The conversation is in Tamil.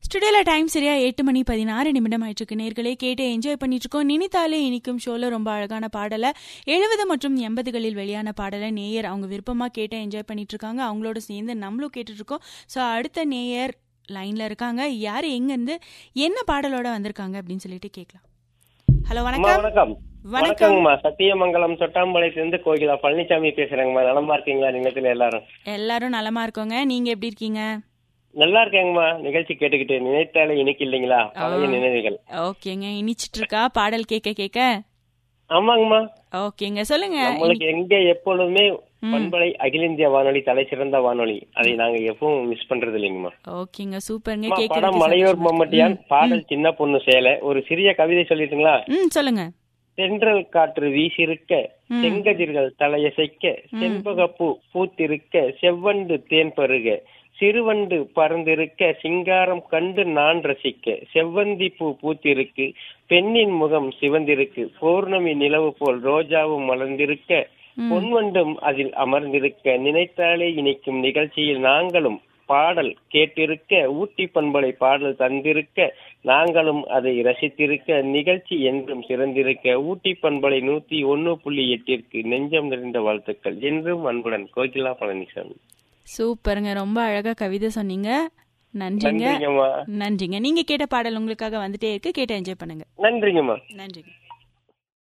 ஸ்டுடியோல டைம் சரியா எட்டு மணி பதினாறு நிமிடம் ஆயிட்டு நேர்களே கேட்டு என்ஜாய் பண்ணிட்டு இருக்கோம் நினைத்தாலே இனிக்கும் ஷோல ரொம்ப அழகான பாடலை எழுபது மற்றும் எண்பதுகளில் வெளியான பாடலை நேயர் அவங்க விருப்பமா கேட்டு என்ஜாய் பண்ணிட்டு இருக்காங்க அவங்களோட சேர்ந்து நம்மளும் கேட்டுட்டு இருக்கோம் ஸோ அடுத்த நேயர் லைன்ல இருக்காங்க யார் எங்க இருந்து என்ன பாடலோட வந்திருக்காங்க அப்படின்னு சொல்லிட்டு கேட்கலாம் ஹலோ அம்மா வணக்கம் வணக்கம் வணக்கம் வணக்கங்கம்மா சத்தியமங்கலம் தொட்டாம்பாளையத்துல இருந்து கோகிலா பழனிசாமி பேசுறேங்கம்மா நலமா இருக்கீங்களா நிலத்துல எல்லாரும் எல்லாரும் நலமா இருக்கோங்க நீங்க எப்படி இருக்கீங்க நல்லா இருக்கேங்கம்மா நிகழ்ச்சி கேட்டுக்கிட்டு நினைத்தாலே இனிக்கு இல்லைங்களா பழைய நினைவுகள் ஓகேங்க இனிச்சிட்டு இருக்கா பாடல் கேட்க கேட்க ஆமாங்கம்மா ஓகேங்க சொல்லுங்க நம்மளுக்கு எங்க எப்பொழுதுமே பண்பலை அகில இந்திய வானொலி தலை சிறந்த வானொலி அதை நாங்க எப்பவும் மிஸ் பண்றது இல்லைங்கம்மா ஓகேங்க சூப்பருங்க அம்மா, படம் கேட்கறதுக்கு மலையூர் மம்மட்டியான் பாடல் சின்ன பொண்ணு சேலை ஒரு சிறிய கவிதை சொல்லிட்டுங்களா ம் சொல்லுங்க தென்றல் காற்று வீசிருக்க செங்கதிர்கள் தலையசைக்க செண்பகப்பூ பூத்திருக்க செவ்வண்டு தேன் பருக சிறுவண்டு பறந்திருக்க சிங்காரம் கண்டு நான் ரசிக்க செவ்வந்தி பூ பூத்திருக்கு பெண்ணின் முகம் சிவந்திருக்கு பௌர்ணமி நிலவு போல் ரோஜாவும் மலர்ந்திருக்க பொன்வண்டும் அதில் அமர்ந்திருக்க நினைத்தாலே இனிக்கும் நிகழ்ச்சியில் நாங்களும் பாடல் கேட்டிருக்க ஊட்டி பண்பலை பாடல் தந்திருக்க நாங்களும் அதை ரசித்திருக்க நிகழ்ச்சி என்றும் சிறந்திருக்க ஊட்டி பண்பலை நூத்தி ஒன்னு புள்ளி எட்டிற்கு நெஞ்சம் நிறைந்த வாழ்த்துக்கள் என்றும் அன்புடன் கோகிலா பழனிசாமி சூப்பருங்க ரொம்ப அழகா கவிதை சொன்னீங்க நன்றிங்க நன்றிங்கம்மா நன்றிங்க நீங்க கேட்ட பாடல் உங்களுக்காக வந்துட்டே இருக்கு கேட்டு என்ஜாய் பண்ணுங்க நன்றிங்கம்மா நன்றிங்க